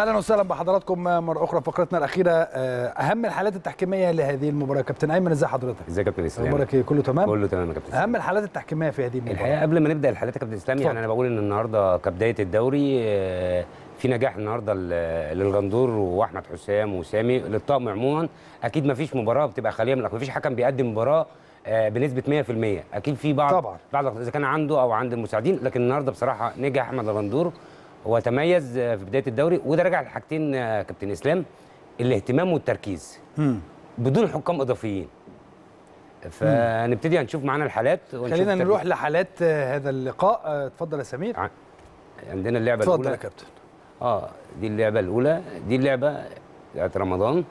اهلا وسهلا بحضراتكم مره اخرى فقرتنا الاخيره اهم الحالات التحكيميه لهذه المباراه كابتن ايمن ازي حضرتك ازيك يا كابتن اسلام اخبارك ايه كله تمام كله تمام يا كابتن اهم الحالات التحكيميه في هذه المباراه الحقيقه قبل ما نبدا الحالات يا كابتن اسلام يعني انا بقول ان النهارده كبدايه الدوري آه، في نجاح النهارده ل- للغندور واحمد حسام وسامي للطاقم عموما اكيد ما فيش مباراه بتبقى خاليه من الأخطاء، ما فيش حكم بيقدم مباراه آه، بنسبه 100% اكيد في بعض طبعاً. بعض الأخطاء اذا كان عنده او عند المساعدين لكن النهارده بصراحه نجح احمد الغندور وتميز آه، في بدايه الدوري وده راجع لحاجتين آه، كابتن اسلام الاهتمام والتركيز مم. بدون حكام اضافيين فنبتدي هنشوف معانا الحالات ونشوف خلينا التركيز. نروح لحالات آه، هذا اللقاء آه، اتفضل يا سمير ع- عندنا اللعبه اتفضل الاولى يا كابتن اه دي اللعبه الاولى دي اللعبه بتاعت رمضان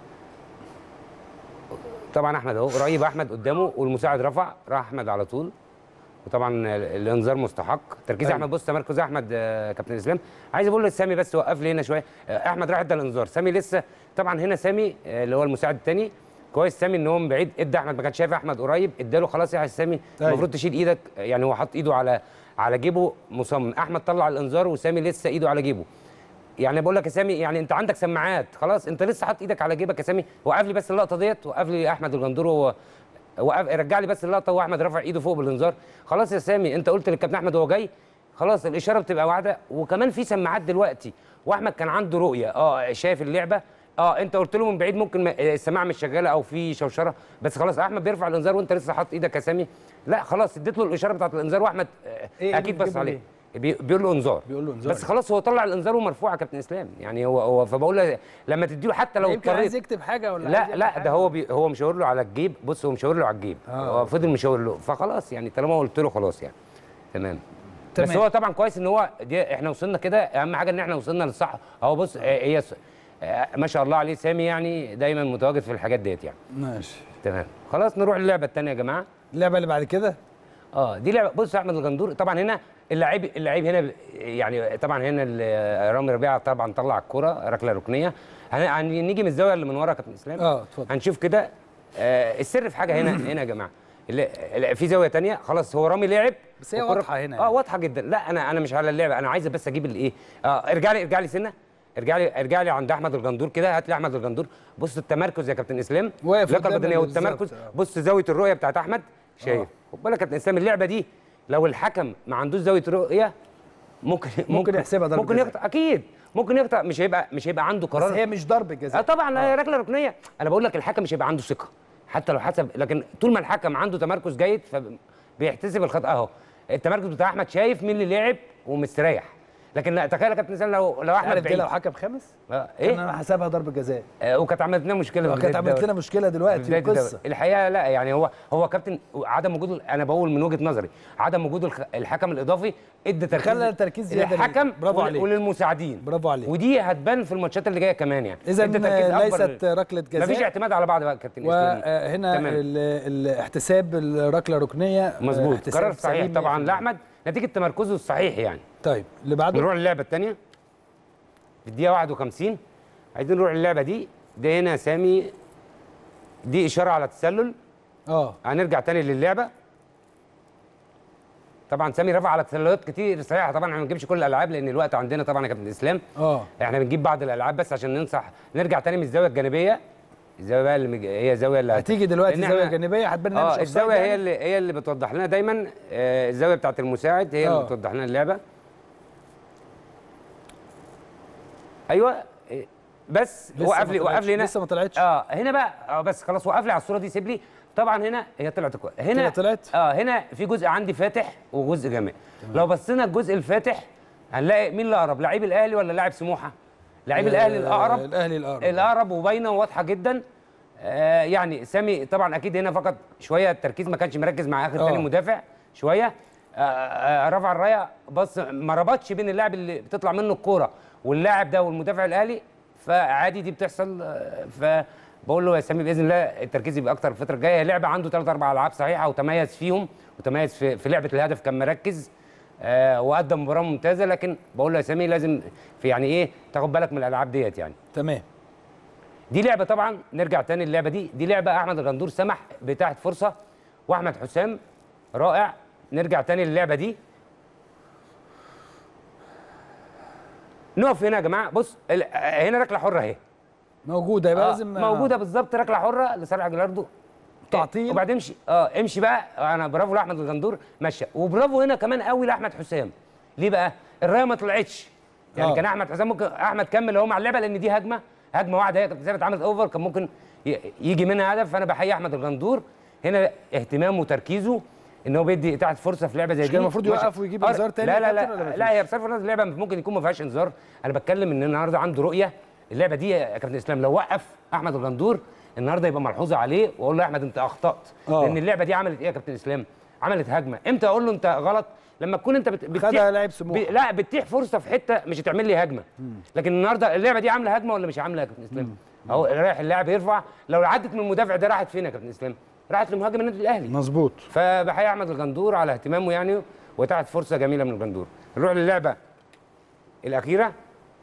طبعا احمد اهو قريب احمد قدامه والمساعد رفع راح احمد على طول وطبعا ال- الانذار مستحق تركيز أيوة. احمد بص تمركز احمد آه، كابتن اسلام عايز اقول لسامي بس وقف لي هنا شويه آه، احمد راح ادى الانذار سامي لسه طبعا هنا سامي آه، اللي هو المساعد الثاني كويس سامي ان هو من بعيد ادى احمد ما كانش شايف احمد قريب اداله خلاص يا سامي أيوة. المفروض تشيل ايدك يعني هو حط ايده على على جيبه مصمم احمد طلع الانذار وسامي لسه ايده على جيبه يعني بقول لك يا سامي يعني انت عندك سماعات خلاص انت لسه حاطط ايدك على جيبك يا سامي وقف لي بس اللقطه ديت وقف لي احمد الغندور وهو وقف رجع لي بس اللقطه واحمد رفع ايده فوق بالانذار خلاص يا سامي انت قلت للكابتن احمد وهو جاي خلاص الاشاره بتبقى واعده وكمان في سماعات دلوقتي واحمد كان عنده رؤيه اه شايف اللعبه اه انت قلت له من بعيد ممكن ما- السماعه مش شغاله او في شوشره بس خلاص احمد بيرفع الانذار وانت لسه حاطط ايدك يا سامي لا خلاص اديت له الاشاره بتاعت الانذار واحمد آه إيه اكيد اللي بص بتجيبه عليه ليه؟ بي- بيقول له انذار بيقول له إنذار. بس خلاص هو طلع الانذار ومرفوع يا كابتن اسلام يعني هو هو فبقول له لما تديله حتى لو يمكن عايز اضطريت يكتب حاجه ولا عايز لا يعمل لا حاجة؟ ده هو بي هو مشاور له على الجيب بص هو مشاور له على الجيب آه. هو فضل مشاور له فخلاص يعني طالما قلت له خلاص يعني تمام تمام. بس هو طبعا كويس ان هو دي احنا وصلنا كده اهم حاجه ان احنا وصلنا للصح اهو بص آه، هي س- آه، ما شاء الله عليه سامي يعني دايما متواجد في الحاجات ديت يعني ماشي تمام خلاص نروح للعبه الثانيه يا جماعه اللعبه اللي بعد كده اه دي لعبه بص يا احمد الغندور طبعا هنا اللعيب اللعيب هنا ب- يعني طبعا هنا ال- رامي ربيعه طبعا طلع الكره ركله ركنيه هن- هنيجي من الزاويه اللي من ورا يا كابتن اسلام اه اتفضل هنشوف كده آه السر في حاجه هنا هنا يا جماعه اللي- اللي- في زاويه تانية خلاص هو رامي لعب بس هي والكرة- واضحة هنا اه واضحه جدا لا انا انا مش على اللعبه انا عايز بس اجيب الايه اه ارجع لي ارجع لي سنه ارجع لي ارجع لي عند احمد الغندور كده هات لي احمد الغندور بص التمركز يا كابتن اسلام واقف اللياقه قدام البدنيه بالظبط، والتمركز آه. بص زاويه الرؤيه بتاعت احمد شايف خد بالك يا كابتن اسلام اللعبه دي لو الحكم ما عندوش زاويه رؤيه ممكن ممكن يحسبها ضربة ممكن جزاء. يقطع اكيد ممكن يقطع مش هيبقى مش هيبقى عنده بس قرار هي مش ضرب اه جزاء طبعا هي ركله ركنيه انا بقول لك الحكم مش هيبقى عنده ثقه حتى لو حسب لكن طول ما الحكم عنده تمركز جيد فبيحتسب الخطا اهو التمركز بتاع احمد شايف مين اللي لعب ومستريح لكن لا تخيل يا كابتن اسلام لو لو احمد عارف دي بعيد لو حكم خامس آه، كان ايه انا حسبها ضربه جزاء آه وكانت عملت لنا مشكله في كانت بداية عملت الدوري. لنا مشكله في دلوقتي بداية الدوري. وقصه الحقيقه لا يعني هو هو كابتن عدم وجود انا بقول من وجهه نظري عدم وجود الخ- الحكم الاضافي ادى تركيز خلى التركيز زيادة للحكم ليه. برافو ول- عليك. وللمساعدين برافو عليك. ودي هتبان في الماتشات اللي جايه كمان يعني اذا ادى تركيز أكبر ليست لل- ركله جزاء مفيش اعتماد على بعض بقى يا كابتن اسلام وهنا تمام. الاحتساب الركله ركنيه مظبوط احتساب قرار صحيح سليم طبعا 100%. لاحمد نتيجه تمركزه الصحيح يعني طيب اللي بعده نروح للعبه الثانيه في الدقيقه 51 عايزين نروح للعبه دي ده هنا سامي دي اشاره على تسلل اه هنرجع تاني للعبه طبعا سامي رفع على تسللات كتير صحيحه طبعا احنا ما بنجيبش كل الالعاب لان الوقت عندنا طبعا يا كابتن اسلام اه احنا بنجيب بعض الالعاب بس عشان ننصح نرجع تاني من الزاويه الجانبيه الزاويه بقى اللي مج... هي الزاويه اللي هتيجي دلوقتي لأن زاويه إحنا- جانبيه هتبان انها مش اه أوفسايد الزاويه هي يعني. اللي هي اللي بتوضح لنا دايما آه الزاويه بتاعت المساعد هي آه. اللي بتوضح لنا اللعبه ايوه إيه، بس لسه وقف ما لي طلعتش، وقف لي هنا لسه ما طلعتش. اه هنا بقى اه بس خلاص وقف لي على الصوره دي سيب لي طبعا هنا هي طلعت كويس هنا كده طلعت؟ اه هنا في جزء عندي فاتح وجزء جامع لو بصينا الجزء الفاتح هنلاقي مين اللي اقرب لعيب الاهلي ولا لاعب سموحه لعيب الاهلي الاقرب الاهلي الاقرب الاقرب وباينه وواضحه جدا آه يعني سامي طبعا اكيد هنا فقط شويه التركيز ما كانش مركز مع اخر آه. تاني مدافع شويه آه آه رفع الرايه بص ما ربطش بين اللاعب اللي بتطلع منه الكوره واللاعب ده والمدافع الاهلي فعادي دي بتحصل آه فبقول له يا سامي باذن الله التركيز يبقى اكتر الفتره الجايه لعبه عنده ثلاث اربع العاب صحيحه وتميز فيهم وتميز في, في لعبه الهدف كان مركز آه وقدم مباراه ممتازه لكن بقول له يا سامي لازم في يعني ايه تاخد بالك من الالعاب ديت يعني تمام دي لعبه طبعا نرجع تاني اللعبه دي دي لعبه احمد الغندور سمح بتاعه فرصه واحمد حسام رائع نرجع تاني للعبه دي نقف هنا يا جماعه بص ال- هنا ركله حره اهي موجوده يبقى آه، لازم موجوده بالظبط ركله حره لصالح جلاردو تعطيل. وبعدين امشي اه امشي بقى انا برافو لاحمد الغندور ماشيه وبرافو هنا كمان قوي لاحمد حسام ليه بقى الرايه ما طلعتش يعني آه. كان احمد حسام ممكن احمد كمل هو مع اللعبه لان دي هجمه هجمه واحده هي كانت زي ما اتعملت اوفر كان ممكن ي- يجي منها هدف فانا بحيي احمد الغندور هنا اهتمامه وتركيزه ان هو بيدي اتاحه فرصه في لعبه زي مش دي كان المفروض ماشي. يوقف ويجيب آه، انذار تاني لا يا لا كابتن ولا لا مفيش؟ لا هي بصرف النظر اللعبه ممكن يكون ما فيهاش انذار انا بتكلم ان النهارده عنده رؤيه اللعبه دي يا كابتن اسلام لو وقف احمد الغندور النهارده يبقى ملحوظه عليه واقول له يا احمد انت اخطات آه. لان اللعبه دي عملت ايه يا كابتن اسلام عملت هجمه امتى اقول له انت غلط لما تكون انت بت... بتتيح- خدها لاعب سموحة. ب... لا بتتيح فرصه في حته مش هتعمل لي هجمه لكن النهارده اللعبه دي عامله هجمه ولا مش عامله يا كابتن اسلام اهو رايح اللاعب يرفع لو عدت من المدافع ده راحت فين يا كابتن اسلام راحت لمهاجم النادي الاهلي مظبوط فبحيي احمد الغندور على اهتمامه يعني وتحت فرصه جميله من الغندور نروح للعبه الاخيره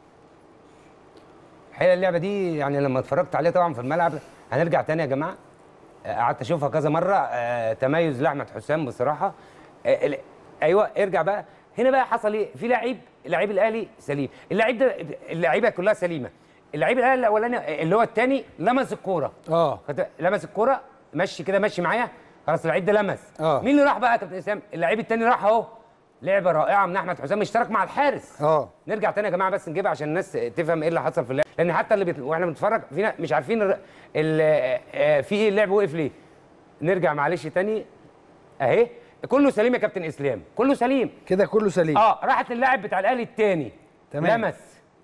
الحقيقه اللعبه دي يعني لما اتفرجت عليها طبعا في الملعب هنرجع تاني يا جماعه آه، قعدت اشوفها كذا مره آه، تميز لاحمد حسام بصراحه آه، ال- ايوه ارجع بقى هنا بقى حصل ايه في لعيب لعيب الاهلي سليم اللعيب ده اللعيبه كلها سليمه اللعيب الاهلي الاولاني اللي هو الثاني لمس الكوره اه خدت- لمس الكرة مشي كده مشي معايا خلاص اللعيب ده لمس آه. مين اللي راح بقى يا كابتن اسلام اللعيب التاني راح اهو لعبه رائعه من احمد حسام اشترك مع الحارس اه نرجع تاني يا جماعه بس نجيبها عشان الناس تفهم ايه اللي حصل في اللعب لان حتى اللي بيت... واحنا بنتفرج فينا مش عارفين ال... ال... آه، في ايه اللعب وقف ليه نرجع معلش تاني اهي كله سليم يا كابتن اسلام كله سليم كده كله سليم اه راحت اللاعب بتاع الاهلي التاني تمام. لمس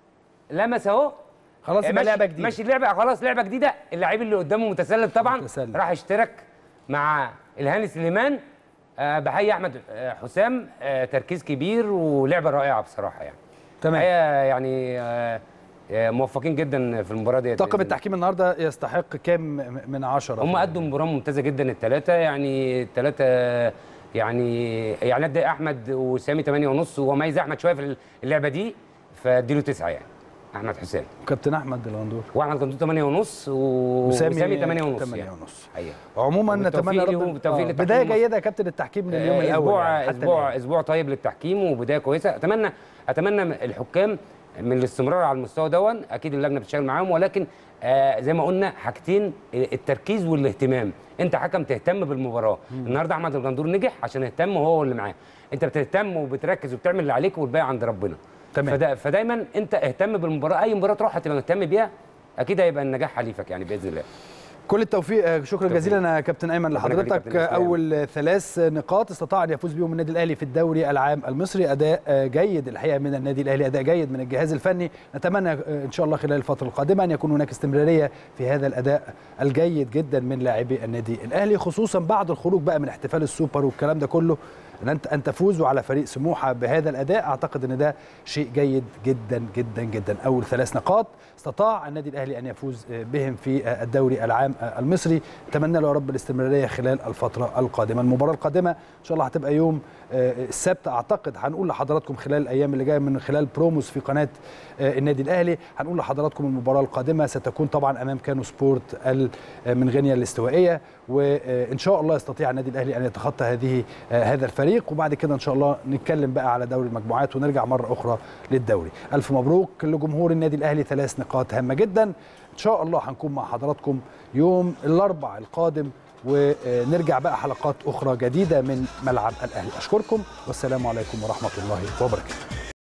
لمس اهو خلاص يبقى ماشي- لعبه جديده ماشي اللعبه خلاص لعبه جديده اللعيب اللي قدامه متسلل طبعا متسلل. راح اشترك مع الهاني سليمان آه بحيي احمد آه، حسام آه تركيز كبير ولعبه رائعه بصراحه يعني تمام الحقيقه يعني آه آه، موفقين جدا في المباراه دي طاقم التحكيم النهارده يستحق كام من عشرة هم قدوا مباراه ممتازه جدا الثلاثه يعني الثلاثه يعني يعني ادي احمد وسامي 8 ونص وميز احمد شويه في اللعبه دي فاديله تسعه يعني احمد حسام كابتن احمد الغندور واحمد كان 8 ونص وسامي 8 ونص 8 يعني. ونص حقيقة. عموما وبالتوفيق نتمنى يا ليهم رب وبالتوفيق آه، للتحكيم بدايه المصري. جيده يا كابتن التحكيم لليوم آه، الاول اسبوع يعني حتى اسبوع الآن. اسبوع طيب للتحكيم وبدايه كويسه اتمنى اتمنى من الحكام من الاستمرار على المستوى دون اكيد اللجنه بتشتغل معاهم ولكن آه زي ما قلنا حاجتين التركيز والاهتمام انت حكم تهتم بالمباراه النهارده احمد الغندور نجح عشان يهتم وهو اللي معاه انت بتهتم وبتركز وبتعمل اللي عليك والباقي عند ربنا تمام. فدا فدايما انت اهتم بالمباراه اي مباراه تروح هتبقى مهتم بيها اكيد هيبقى النجاح حليفك يعني باذن الله كل التوفيق آه، شكرا توفيق. جزيلا يا كابتن ايمن ربنا يخليك يا لحضرتك كابتن آه، إسلام. اول ثلاث نقاط استطاع ان يفوز بهم النادي الاهلي في الدوري العام المصري اداء آه، جيد الحقيقه من النادي الاهلي اداء جيد من الجهاز الفني نتمنى آه، ان شاء الله خلال الفتره القادمه ان يكون هناك استمراريه في هذا الاداء الجيد جدا من لاعبي النادي الاهلي خصوصا بعد الخروج بقى من احتفال السوبر والكلام ده كله ان انت ان تفوزوا على فريق سموحه بهذا الاداء اعتقد ان ده شيء جيد جدا جدا جدا اول ثلاث نقاط استطاع النادي الاهلي ان يفوز آه، بهم في آه، الدوري العام آه، المصري اتمنى له يا رب الاستمراريه خلال الفتره القادمه المباراه القادمه ان شاء الله هتبقى يوم آه، السبت اعتقد هنقول لحضراتكم خلال الايام اللي جايه من خلال بروموس في قناه آه، النادي الاهلي هنقول لحضراتكم المباراه القادمه ستكون طبعا امام كانو سبورت ال- آه، من غينيا الاستوائيه وان شاء الله يستطيع النادي الاهلي ان يتخطى هذه آه، هذا الفريق وبعد كده ان شاء الله نتكلم بقى على دوري المجموعات ونرجع مره اخرى للدوري الف مبروك لجمهور النادي الاهلي ثلاث نقاط هامه جدا ان شاء الله هنكون مع حضراتكم يوم الاربع القادم ونرجع بقى حلقات اخرى جديده من ملعب الاهلي اشكركم والسلام عليكم ورحمه الله وبركاته